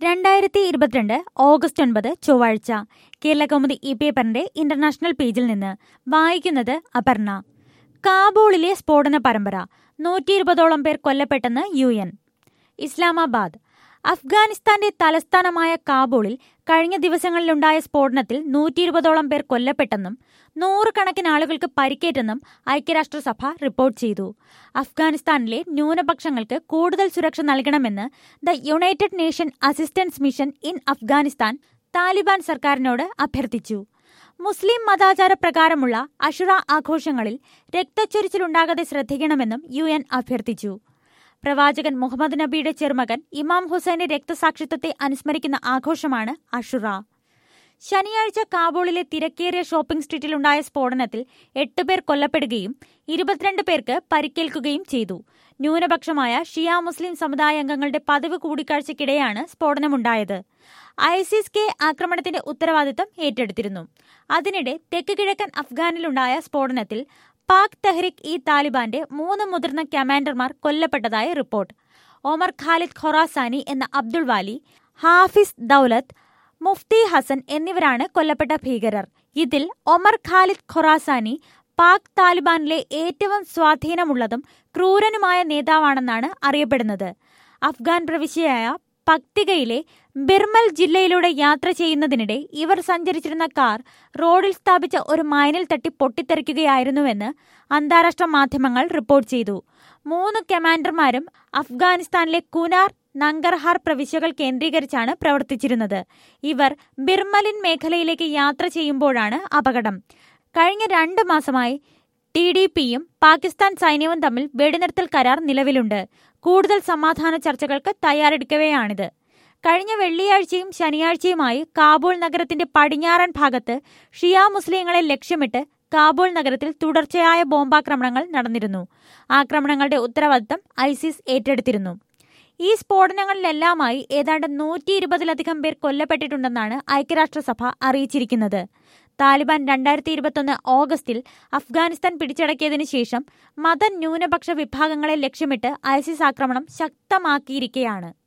രണ്ടായിരത്തി ഇരുപത്തിരണ്ട് ഓഗസ്റ്റ് ഒൻപത് ചൊവ്വാഴ്ച കേരളകൗമുദി ഇ പേപ്പറിന്റെ ഇന്റർനാഷണൽ പേജിൽ നിന്ന് വായിക്കുന്നത് അപർണ കാബൂളിലെ സ്ഫോടന പരമ്പര നൂറ്റി ഇരുപതോളം പേർ കൊല്ലപ്പെട്ടെന്ന് യു എൻ ഇസ്ലാമാബാദ് അഫ്ഗാനിസ്ഥാന്റെ തലസ്ഥാനമായ കാബൂളിൽ കഴിഞ്ഞ ദിവസങ്ങളിലുണ്ടായ സ്ഫോടനത്തിൽ നൂറ്റി ഇരുപതോളം പേർ കൊല്ലപ്പെട്ടെന്നും നൂറുകണക്കിന് ആളുകൾക്ക് പരിക്കേറ്റെന്നും ഐക്യരാഷ്ട്രസഭ റിപ്പോർട്ട് ചെയ്തു അഫ്ഗാനിസ്ഥാനിലെ ന്യൂനപക്ഷങ്ങൾക്ക് കൂടുതൽ സുരക്ഷ നൽകണമെന്ന് the United Nation Assistance Mission in Afghanistan Taliban സർക്കാരിനോട് അഭ്യർത്ഥിച്ചു മുസ്ലിം മതാചാര പ്രകാരമുള്ള അഷുറ ആഘോഷങ്ങളിൽ രക്തച്ചൊരിച്ചിലുണ്ടാകാതെ ശ്രദ്ധിക്കണമെന്നും യു എൻ അഭ്യർത്ഥിച്ചു പ്രവാചകൻ മുഹമ്മദ് നബിയുടെ ചെറുമകൻ ഇമാം ഹുസൈന്റെ രക്തസാക്ഷിത്വത്തെ അനുസ്മരിക്കുന്ന ആഘോഷമാണ് അഷുറ ശനിയാഴ്ച കാബൂളിലെ തിരക്കേറിയ ഷോപ്പിംഗ് സ്ട്രീറ്റിലുണ്ടായ സ്ഫോടനത്തിൽ എട്ടുപേർ കൊല്ലപ്പെടുകയും ഇരുപത്തിരണ്ട് പേർക്ക് പരിക്കേൽക്കുകയും ചെയ്തു ന്യൂനപക്ഷമായ ഷിയ മുസ്ലിം സമുദായ അംഗങ്ങളുടെ പതിവ് കൂടിക്കാഴ്ചയ്ക്കിടെയാണ് സ്ഫോടനമുണ്ടായത് ഐസിസ് കെ ആക്രമണത്തിന്റെ ഉത്തരവാദിത്തം ഏറ്റെടുത്തിരുന്നു അതിനിടെ തെക്ക് കിഴക്കൻ അഫ്ഗാനിലുണ്ടായ സ്ഫോടനത്തിൽ പാക് തെഹ്രിക് ഇ താലിബാന്റെ മൂന്ന് മുതിർന്ന കമാൻഡർമാർ കൊല്ലപ്പെട്ടതായി റിപ്പോർട്ട് ഒമർ ഖാലിദ് ഖൊറാസാനി എന്ന അബ്ദുൾ വാലി ഹാഫിസ് ദൌലത്ത് മുഫ്തി ഹസൻ എന്നിവരാണ് കൊല്ലപ്പെട്ട ഭീകരർ ഇതിൽ ഒമർ ഖാലിദ് ഖൊറാസാനി പാക് താലിബാനിലെ ഏറ്റവും സ്വാധീനമുള്ളതും ക്രൂരനുമായ നേതാവാണെന്നാണ് അറിയപ്പെടുന്നത് അഫ്ഗാൻ പ്രവിശ്യയായ പക്തികയിലെ ബിർമൽ ജില്ലയിലൂടെ യാത്ര ചെയ്യുന്നതിനിടെ ഇവർ സഞ്ചരിച്ചിരുന്ന കാർ റോഡിൽ സ്ഥാപിച്ച ഒരു മൈനിൽ തട്ടി പൊട്ടിത്തെറിക്കുകയായിരുന്നുവെന്ന് അന്താരാഷ്ട്ര മാധ്യമങ്ങൾ റിപ്പോർട്ട് ചെയ്തു മൂന്ന് കമാൻഡർമാരും അഫ്ഗാനിസ്ഥാനിലെ കുനാർ നങ്കർഹാർ പ്രവിശ്യകൾ കേന്ദ്രീകരിച്ചാണ് പ്രവർത്തിച്ചിരുന്നത് ഇവർ ബിർമലിൻ മേഖലയിലേക്ക് യാത്ര ചെയ്യുമ്പോഴാണ് അപകടം കഴിഞ്ഞ രണ്ട് മാസമായി ടി ഡി പിയും പാകിസ്ഥാൻ സൈന്യവും തമ്മിൽ വെടിനിർത്തൽ കരാർ നിലവിലുണ്ട് കൂടുതൽ സമാധാന ചർച്ചകൾക്ക് തയ്യാറെടുക്കവെയാണിത് കഴിഞ്ഞ വെള്ളിയാഴ്ചയും ശനിയാഴ്ചയുമായി കാബൂൾ നഗരത്തിന്റെ പടിഞ്ഞാറൻ ഭാഗത്ത് ഷിയ മുസ്ലിങ്ങളെ ലക്ഷ്യമിട്ട് കാബൂൾ നഗരത്തിൽ തുടർച്ചയായ ബോംബാക്രമണങ്ങൾ നടന്നിരുന്നു ആക്രമണങ്ങളുടെ ഉത്തരവാദിത്തം ഐസിസ് ഏറ്റെടുത്തിരുന്നു ഈ സ്ഫോടനങ്ങളിലെല്ലാമായി ഏതാണ്ട് നൂറ്റി ഇരുപതിലധികം പേർ കൊല്ലപ്പെട്ടിട്ടുണ്ടെന്നാണ് ഐക്യരാഷ്ട്രസഭ അറിയിച്ചിരിക്കുന്നത് താലിബാൻ രണ്ടായിരത്തി ഇരുപത്തൊന്ന് ഓഗസ്റ്റിൽ അഫ്ഗാനിസ്ഥാൻ പിടിച്ചടക്കിയതിനു ശേഷം മത ന്യൂനപക്ഷ വിഭാഗങ്ങളെ ലക്ഷ്യമിട്ട് ഐസിസ് ആക്രമണം ശക്തമാക്കിയിരിക്കെയാണ്